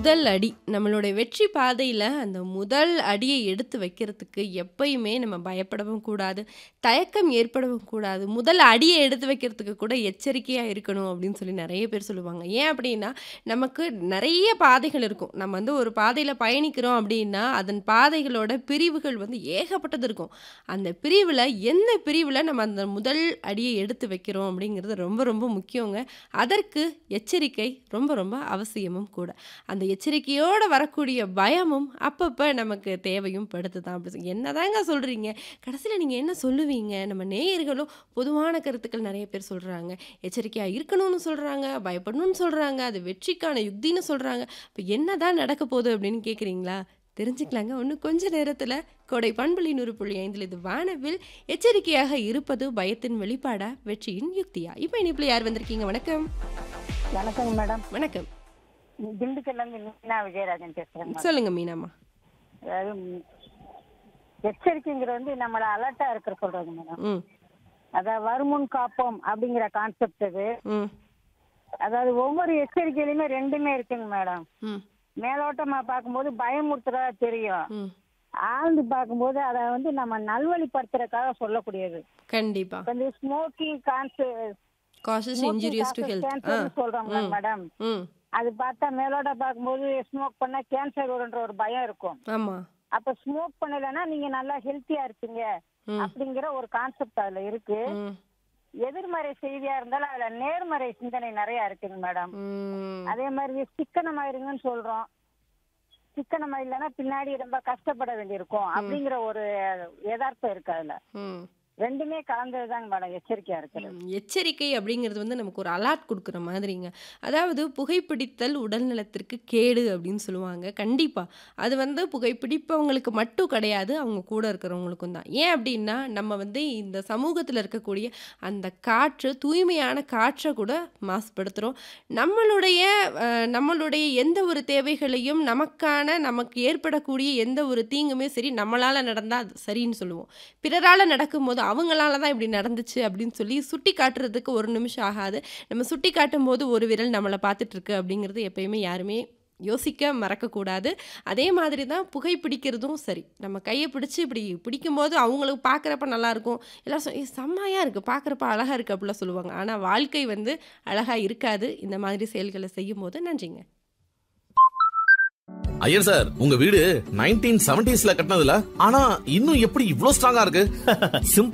முதல் அடி நம்மளுடைய வெற்றி பாதையில் அந்த முதல் அடியை எடுத்து வைக்கிறதுக்கு எப்பயுமே நம்ம பயப்படவும் கூடாது தயக்கம் ஏற்படவும் கூடாது முதல் அடியை எடுத்து வைக்கிறதுக்கு கூட எச்சரிக்கையாக இருக்கணும் அப்படின்னு சொல்லி நிறைய பேர் சொல்லுவாங்க ஏன் அப்படின்னா நமக்கு நிறைய பாதைகள் இருக்கும் நம்ம வந்து ஒரு பாதையில் பயணிக்கிறோம் அப்படின்னா அதன் பாதைகளோட பிரிவுகள் வந்து ஏகப்பட்டது இருக்கும் அந்த பிரிவில் எந்த பிரிவில் நம்ம அந்த முதல் அடியை எடுத்து வைக்கிறோம் அப்படிங்கிறது ரொம்ப ரொம்ப முக்கியங்க அதற்கு எச்சரிக்கை ரொம்ப ரொம்ப அவசியமும் கூட அந்த எச்சரிக்கையோடு வரக்கூடிய பயமும் அப்பப்போ நமக்கு தேவையும் படுத்து தான் அப்படி சொல்லி என்னதாங்க சொல்கிறீங்க கடைசியில் நீங்கள் என்ன சொல்லுவீங்க நம்ம நேயர்களும் பொதுவான கருத்துக்கள் நிறைய பேர் சொல்கிறாங்க எச்சரிக்கையாக இருக்கணும்னு சொல்கிறாங்க பயப்படணும்னு சொல்கிறாங்க அது வெற்றிக்கான யுக்தின்னு சொல்கிறாங்க இப்போ என்ன தான் நடக்க போகுது அப்படின்னு கேட்குறீங்களா தெரிஞ்சுக்கலாங்க இன்னும் கொஞ்ச நேரத்தில் கோடை பண்புலி நூறு புள்ளி ஐந்தில் இது வானவில் எச்சரிக்கையாக இருப்பது பயத்தின் வெளிப்பாடா வெற்றியின் யுக்தியா இப்போ இனிப்பில் யார் வந்திருக்கீங்க வணக்கம் வணக்கங்க மேடம் வணக்கம் திண்டுக்கல்ல இருந்து மீனா விஜயராஜன் பேசுறேங்க மேடம். சொல்லுங்க மீனாம்மா அதாவது ம், எச்சரிக்கைங்கிறது வந்து நம்மள அலர்ட்டா இருக்கிற சொல்றது மேடம் ம் அதாவது வருமுன் காப்போம் அப்படிங்கிற கான்செப்ட் இது ம் அதாவது ஒவ்வொரு எச்சரிக்கையிலுமே ரெண்டுமே இருக்குங்க மேடம் ம் மேலோட்டமா பார்க்கும்போது பயமுறுத்துறதா தெரியும் ம் ஆழ்ந்து பார்க்கும்போது அதை வந்து நம்ம நல்வழிப்படுத்துறதுக்காக சொல்லக்கூடியது கண்டிப்பா இப்ப இந்த ஸ்மோக்கிங் கான்சு காசஸ் இன்ஜூரியஸ் டு ஹெல்த் ஆ கேன்சர் சொல்றோம்ல ம். மேடம் ம் அது பார்த்தா மேலோட பார்க்கும்போது ஸ்மோக் பண்ணா கேன்சர் வரும்ன்ற ஒரு பயம் இருக்கும் ஆமாம் அப்ப ஸ்மோக் பண்ணலைன்னா நீங்க நல்லா ஹெல்த்தியா இருப்பீங்க ம். அப்படிங்கிற ஒரு கான்செப்ட் அதுல இருக்கு ம் எதிர்மறை செய்தியா இருந்தாலும் அதுல நேர்மறை சிந்தனை நிறைய இருக்குங்க மேடம் ம் அதே மாதிரி சிக்கனமாயிருங்கன்னு சொல்றோம் சிக்கனமா இல்லைன்னா பின்னாடி ரொம்ப கஷ்டப்பட வேண்டியிருக்கும் அப்படிங்கிற ஒரு யதார்த்தம் இருக்கு அதுல ம் ரெண்டுமே கலந்ததுதாங்க மேடம் எச்சரிக்கையா இருக்குது ம், எச்சரிக்கை அப்படிங்கிறது வந்து நமக்கு ஒரு அலாட் கொடுக்குற மாதிரிங்க அதாவது புகைப்பிடித்தல் உடல் நலத்திற்கு கேடு அப்படின்னு சொல்லுவாங்க கண்டிப்பாக அது வந்து புகைப்பிடிப்பவங்களுக்கு மட்டும் கிடையாது அவங்க கூட இருக்கிறவங்களுக்கும் தான் ஏன் அப்படின்னா நம்ம வந்து இந்த சமூகத்தில் இருக்கக்கூடிய அந்த காற்று தூய்மையான காற்றை கூட மாசுபடுத்துகிறோம் நம்மளுடைய அஹ், நம்மளுடைய எந்த ஒரு தேவைகளையும் நமக்கான நமக்கு ஏற்படக்கூடிய எந்த ஒரு தீங்குமே சரி நம்மளால் நடந்தால் அது சரின்னு சொல்லுவோம் பிறரால் நடக்கும்போது அவங்களால தான் இப்படி நடந்துச்சு அப்படின்னு சொல்லி சுட்டி காட்டுறதுக்கு ஒரு நிமிஷம் ஆகாது நம்ம சுட்டி காட்டும் போது ஒரு விரல் நம்மளை பார்த்துட்டு இருக்கு அப்படிங்கிறது எப்பயுமே யாருமே யோசிக்க மறக்கக்கூடாது அதே மாதிரி தான் புகை பிடிக்கிறதும் சரி நம்ம கையை பிடிச்சி இப்படி பிடிக்கும்போது அவங்களுக்கு பார்க்குறப்ப நல்லாயிருக்கும் எல்லாம் சொ- "ஏய், செம்மையாக இருக்குது பார்க்குறப்ப அழகாக இருக்குது அப்படிலாம் சொல்லுவாங்க ஆனால் வாழ்க்கை வந்து அழகாக இருக்காது இந்த மாதிரி செயல்களை செய்யும் போது நன்றிங்க ஐயர் சார் உங்க வீடு நைன்டீன் செவன்டிஸ்ல கட்டினதுல ஆனா இன்னும் எப்படி இவ்ளோ ஸ்ட்ராங்கா இருக்கு சிம்பிள்